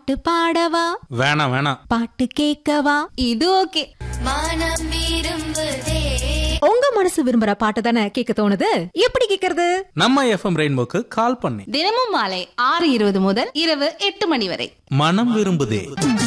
பாட்டு பாடவா வேணாம் வேணாம் பாட்டு கேட்கவா இது ஓகே மனம் விரும்புதே உங்க மனசு விரும்புற பாட்டு தானே கேட்க தோணுது எப்படி கேக்குறது நம்ம எஃப்எம் ரெயின்போக்கு கால் பண்ணி தினமும் மாலை ஆறு இருபது முதல் இரவு எட்டு மணி வரை மனம் விரும்புதே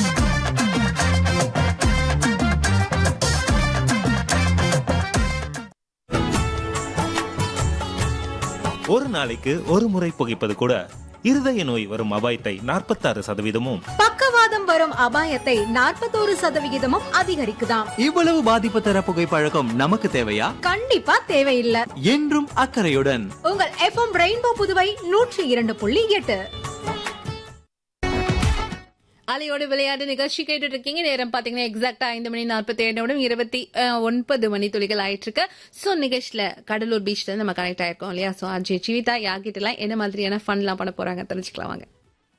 ஒரு நாளைக்கு ஒரு முறை புகைப்பது கூட இருதய நோய் வரும் அபாயத்தை நாற்பத்தாறு சதவீதமும் பக்கவாதம் வரும் அபாயத்தை நாற்பத்தோரு சதவிகிதமும் அதிகரிக்குதாம் இவ்வளவு பாதிப்பு தர புகைப்பழக்கம் நமக்கு தேவையா கண்டிப்பா தேவையில்லை என்றும் அக்கறையுடன் உங்கள் எஃப்எம் ரெயின்போ புதுவை நூற்றி இரண்டு புள்ளி எட்டு அலையோடு விளையாட்டு நிகழ்ச்சி கேட்டுட்டு இருக்கீங்க நேரம் பாத்தீங்கன்னா எக்ஸாக்டா ஐந்து மணி நாற்பத்தி ஏழு நிமிடம் இருபத்தி அஹ், ஒன்பது மணி துளிகள் ஆயிட்டு இருக்கு சோ நிகழ்ச்சியில கடலூர் பீச்ல இருந்து நம்ம கனெக்ட் ஆயிருக்கோம் இல்லையா சோ அஜய் ஜீவிதா யார்கிட்ட எல்லாம் என்ன மாதிரியான ஃபன்லாம் பண்ண போறாங்க தெரிஞ்சுக்கலாம் வாங்க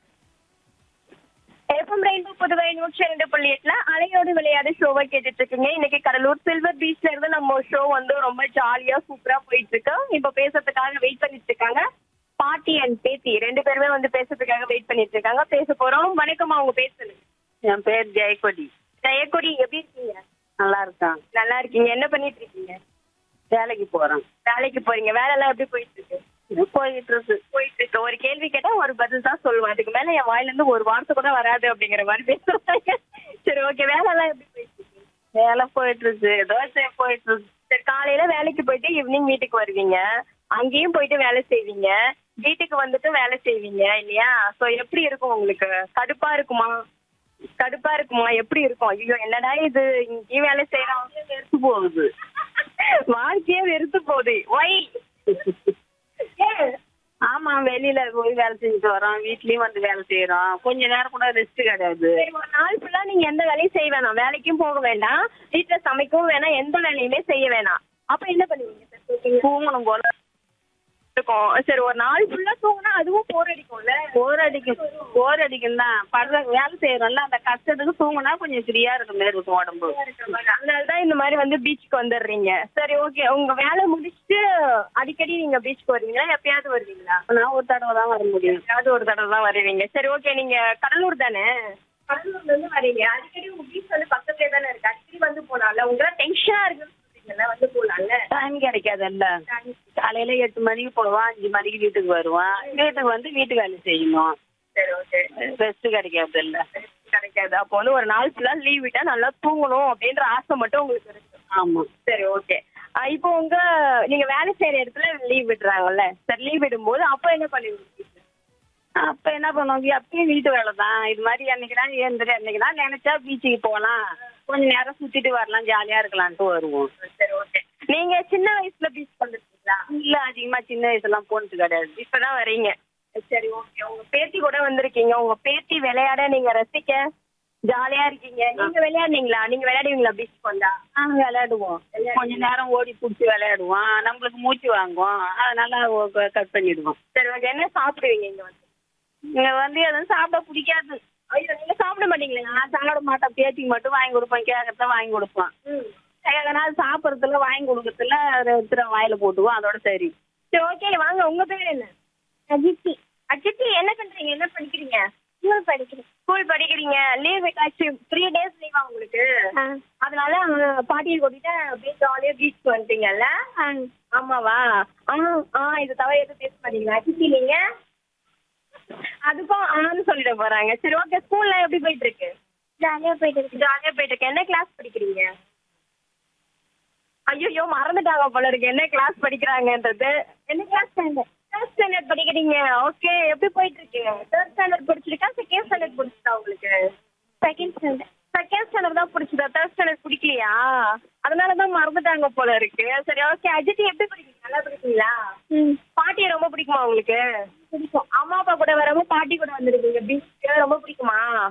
எஃப்எம் ரெயின்போ புதுவை நூற்றி இரண்டு புள்ளி எட்டுல அலையோடு விளையாடு ஷோவை கேட்டுட்டு இருக்கீங்க இன்னைக்கு கடலூர் சில்வர் பீச்ல இருந்து நம்ம ஷோ வந்து ரொம்ப ஜாலியா சூப்பரா போயிட்டு இருக்கு இப்ப பேசுறதுக்காக வெயிட் பண்ணிட்டு இருக்காங்க பாட்டி அண்ட் பேத்தி ரெண்டு பேருமே வந்து பேசுறதுக்காக வெயிட் பண்ணிட்டு இருக்காங்க பேச போறோம் வணக்கம் அவங்க பேசுங்க என் பேர் ஜெயக்கொடி ஜெயக்கொடி எப்படி இருக்கீங்க நல்லா இருக்கான் நல்லா இருக்கீங்க என்ன பண்ணிட்டு இருக்கீங்க வேலைக்கு போறேன் வேலைக்கு போறீங்க வேலை எல்லாம் எப்படி போயிட்டு இருக்கு போயிட்டு இருக்கு போயிட்டு இருக்கு ஒரு கேள்வி கேட்டா ஒரு பதில் தான் சொல்லுவேன் அதுக்கு மேல என் வாயில இருந்து ஒரு வார்த்தை கூட வராது அப்படிங்கிற மாதிரி பேசுறாங்க சரி ஓகே வேலை எல்லாம் எப்படி போயிட்டு இருக்கு வேலை போயிட்டு இருக்கு தோசை போயிட்டு இருக்கு சரி காலையில வேலைக்கு போயிட்டு ஈவினிங் வீட்டுக்கு வருவீங்க அங்கேயும் போயிட்டு வேலை செய்வீங்க வீட்டுக்கு வந்துட்டு வேலை செய்வீங்க இல்லையா சோ எப்படி இருக்கும் உங்களுக்கு கடுப்பா இருக்குமா கடுப்பா இருக்குமா எப்படி இருக்கும் ஐயோ என்னடா இது இங்கேயும் வேலை செய்யறோம் வெறுத்து போகுது வாழ்க்கையே வெறுத்து போகுது ஒய் ஆமா வெளியில போய் வேலை செஞ்சுட்டு வரோம் வீட்லயும் வந்து வேலை செய்யறோம் கொஞ்ச நேரம் கூட ரெஸ்ட் கிடையாது சரி ஒரு நாள் ஃபுல்லா நீங்க எந்த வேலையும் செய்ய வேணாம் வேலைக்கும் போக வேண்டாம் வீட்டுல சமைக்கவும் வேணாம் எந்த வேலையுமே செய்ய வேணாம் அப்ப என்ன பண்ணுவீங்க சார் தூங்கணும் போல இருக்கும் சரி ஒரு நாள் ஃபுல்லா தூங்கினா அதுவும் போர் அடிக்கும்ல போர் அடிக்கும் போர் அடிக்கும் தான் படுற வேலை செய்யறோம்ல அந்த கஷ்டத்துக்கு தூங்குனா கொஞ்சம் ஃப்ரீயா இருக்க மாதிரி இருக்கும் உடம்பு அதனாலதான் இந்த மாதிரி வந்து பீச்சுக்கு வந்துடுறீங்க சரி ஓகே உங்க வேலை முடிச்சுட்டு அடிக்கடி நீங்க பீச்சுக்கு வருவீங்களா எப்பயாவது வருவீங்களா நான் ஒரு தடவை தான் வர முடியும் எப்பயாவது ஒரு தடவை தான் வருவீங்க சரி ஓகே நீங்க கடலூர் தானே கடலூர்ல இருந்து வரீங்க அடிக்கடி உங்க பீச் வந்து பக்கத்துலயே தானே இருக்கு அடிக்கடி வந்து போனால உங்களுக்கு டென்ஷனா இருக்குன்னு சொல்றீங்கல்ல வந்து போலாம்ல டைம் கிடைக்காதுல்ல காலையில எட்டு மணிக்கு போவான் அஞ்சு மணிக்கு வீட்டுக்கு வருவான் வீட்டுக்கு வந்து வீட்டு வேலை செய்யணும் சரி ஓகே ரெஸ்ட் கிடைக்காது இல்ல கிடைக்காது அப்போ வந்து ஒரு நாள் ஃபுல்லா லீவ் விட்டா நல்லா தூங்கணும் அப்படின்ற ஆசை மட்டும் உங்களுக்கு இருக்கு ஆமா சரி ஓகே இப்போ உங்க நீங்க வேலை செய்யற இடத்துல லீவ் விடுறாங்கல்ல சரி லீவ் விடும்போது அப்போ என்ன பண்ணுவீங்க அப்ப என்ன பண்ணுவாங்க அப்பயும் வீட்டு வேலை தான் இது மாதிரி என்னைக்குனா ஏந்திர என்னைக்குனா நினைச்சா பீச்சுக்கு போகலாம் கொஞ்ச நேரம் சுத்திட்டு வரலாம் ஜாலியா இருக்கலாம்ட்டு வருவோம் சரி ஓகே நீங்க சின்ன வயசுல பீச் வந்துருக்கீங்களா இல்ல அதிகமா சின்ன வயசுலாம் போனது கிடையாது இப்பதான் வரீங்க சரி ஓகே உங்க பேத்தி கூட வந்திருக்கீங்க உங்க பேத்தி விளையாட நீங்க ரசிக்க ஜாலியா இருக்கீங்க நீங்க விளையாடுனீங்களா நீங்க விளையாடுவீங்களா பீச்சுக்கு வந்தா நாங்க விளையாடுவோம் கொஞ்ச நேரம் ஓடி புடிச்சு விளையாடுவோம் நம்மளுக்கு மூச்சு வாங்குவோம் அதனால கட் பண்ணிடுவோம் சரி ஓகே என்ன சாப்பிடுவீங்க இங்க வந்து இங்க வந்து எதுவும் சாப்பிட பிடிக்காது ஐயோ நீங்க சாப்பிட மாட்டீங்களா நான் சாப்பிட மாட்டேன் பேத்திக்கு மட்டும் வாங்கி கொடுப்பேன் கேட்கறத வாங்கி கொடுப்பேன் எதனால சாப்பிடறதுல வாங்கி கொடுக்கறதுல எடுத்துற வாயில போட்டுவோம் அதோட சரி சரி ஓகே வாங்க உங்க பேர் என்ன அஜித்தி அஜித்தி என்ன பண்றீங்க என்ன படிக்கிறீங்க ஸ்கூல் படிக்கிறேன் ஸ்கூல் படிக்கிறீங்க லீவ் விட்டாச்சு த்ரீ டேஸ் லீவா உங்களுக்கு அதனால அவங்க பாட்டியை கூட்டிட்டு அப்படியே ஜாலியா பீச் வந்துட்டீங்கல்ல ஆமாவா ஆ ஆ இது தவிர எதுவும் பேச மாட்டீங்களா அஜித்தி நீங்க அதுக்கும் ஆன்னு சொல்லிட போறாங்க சரி ஓகே ஸ்கூல்ல எப்படி போயிட்டு இருக்கு ஜாலியா போயிட்டு இருக்கு ஜாலியா போயிட்டு இருக்கு என்ன கிளாஸ் படிக்கிறீங்க ஐயோ மறந்துட்டாங்க போல இருக்கு என்ன கிளாஸ் படிக்கிறாங்கன்றது என்ன கிளாஸ் ஸ்டாண்டர்ட் தேர்ட் ஸ்டாண்டர்ட் படிக்கிறீங்க ஓகே எப்படி போயிட்டு இருக்கு தேர்ட் ஸ்டாண்டர்ட் பிடிச்சிருக்கா செகண்ட் ஸ்டாண்டர்ட் பிடிச்சிருக்கா உங்களுக்கு செகண்ட் ஸ்டாண்டர்ட் செகண்ட் ஸ்டாண்டர்ட் தான் பிடிச்சதா தேர்ட் ஸ்டாண்டர்ட் பிடிக்கலையா அதனால தான் மறந்துட்டாங்க போல இருக்கு சரி ஓகே அஜித் எப்படி படிக்கிறீங்க நல்லா படிக்கிறீங்களா பாட்டியை ரொம்ப பிடிக்குமா உங்களுக்கு பிடிக்கும் அம்மா அப்பா கூட வராம பாட்டி கூட வந்திருக்கீங்க பீச்சுக்கு ரொம்ப பிடிக்குமா